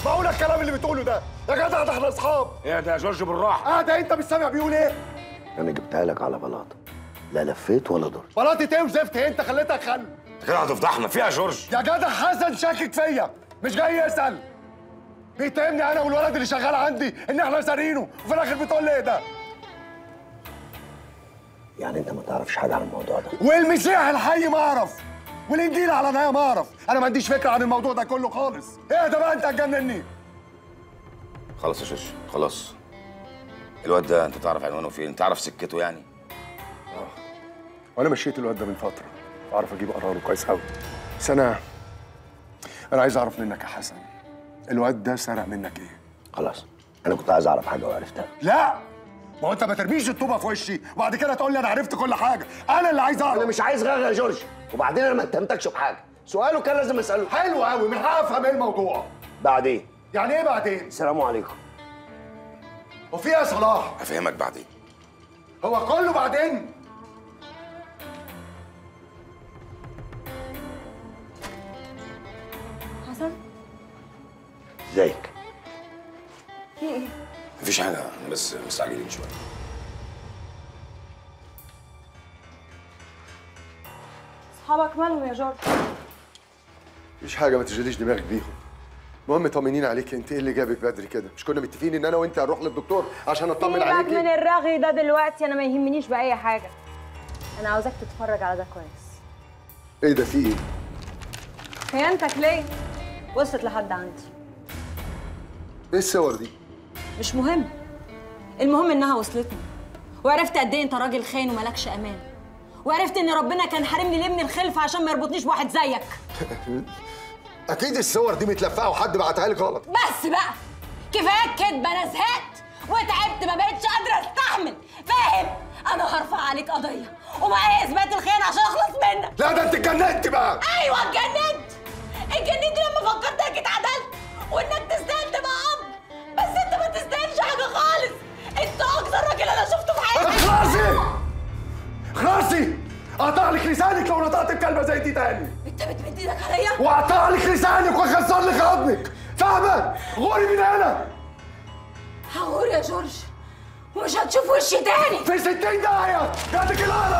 معقول الكلام اللي بتقوله ده يا جدع ده احنا اصحاب ايه ده يا جورج بالراحه اه ده انت مش سامع بيقول ايه انا جبتها لك على بلاطه لا لفيت ولا ضرت بلاطة ايه وزفت ايه انت خليتها خل انت كده هتفضحنا فيها يا جورج يا جدع حسن شاكك فيا مش جاي يسال بيتهمني انا والولد اللي شغال عندي ان احنا سارقينه وفي الاخر بتقول لي ايه ده يعني انت ما تعرفش حاجه عن الموضوع ده والمسيح الحي ما اعرف والانجيل على نهايه ما اعرف انا ما عنديش فكره عن الموضوع ده كله خالص ايه ده بقى انت هتجنني خلاص يا جورج خلاص الواد ده انت تعرف عنوانه فين تعرف سكته يعني وانا مشيت الواد ده من فتره اعرف اجيب قراره كويس قوي بس انا انا عايز اعرف منك يا حسن الواد ده سرق منك ايه خلاص انا كنت عايز اعرف حاجه وعرفتها لا ما هو انت ما ترميش الطوبه في وشي وبعد كده تقول لي انا عرفت كل حاجه انا اللي عايز اعرف انا مش عايز غير يا جورج وبعدين انا ما اتهمتكش بحاجه سؤاله كان لازم اساله حلو قوي من حق افهم ايه الموضوع بعدين يعني ايه بعدين السلام عليكم وفي ايه يا صلاح هفهمك بعدين هو كله بعدين حسن ازيك في ايه؟ مفيش حاجه احنا بس مستعجلين شويه اصحابك مالهم يا جورج؟ مفيش حاجه ما تشغليش دماغك بيهم المهم طمنين عليك انت ايه اللي جابك بدري كده مش كنا متفقين ان انا وانت هنروح للدكتور عشان اطمن سيبك عليكي من الرغي ده دلوقتي انا ما يهمنيش باي حاجه انا عاوزاك تتفرج على ده كويس ايه ده في ايه خيانتك ليه وصلت لحد عندي ايه الصور دي مش مهم المهم انها وصلتني وعرفت قد ايه انت راجل خاين وملكش امان وعرفت ان ربنا كان حارمني ليه من الخلفه عشان ما يربطنيش بواحد زيك اكيد الصور دي متلفقه وحد بعتها لك غلط بس بقى كفايه كدب انا زهقت وتعبت ما بقتش قادره استحمل فاهم انا هرفع عليك قضيه ومعايا اثبات الخيانه عشان اخلص منك لا ده انت اتجننت بقى ايوه اتجننت اتجننت لما فكرت انك اتعدلت وانك تستاهل تبقى اب بس انت ما تستاهلش حاجه خالص انت اكتر راجل انا شفته في حياتي اخلصي اخلصي اقطع لك لسانك لو نطقت بكلمه زي دي تاني انت بتمد ايدك عليا واقطع لك لسانك واخسر لك عظمك فاهمه غوري من هنا هغور يا جورج ومش هتشوف وشي تاني في 60 داهيه جاتك القرف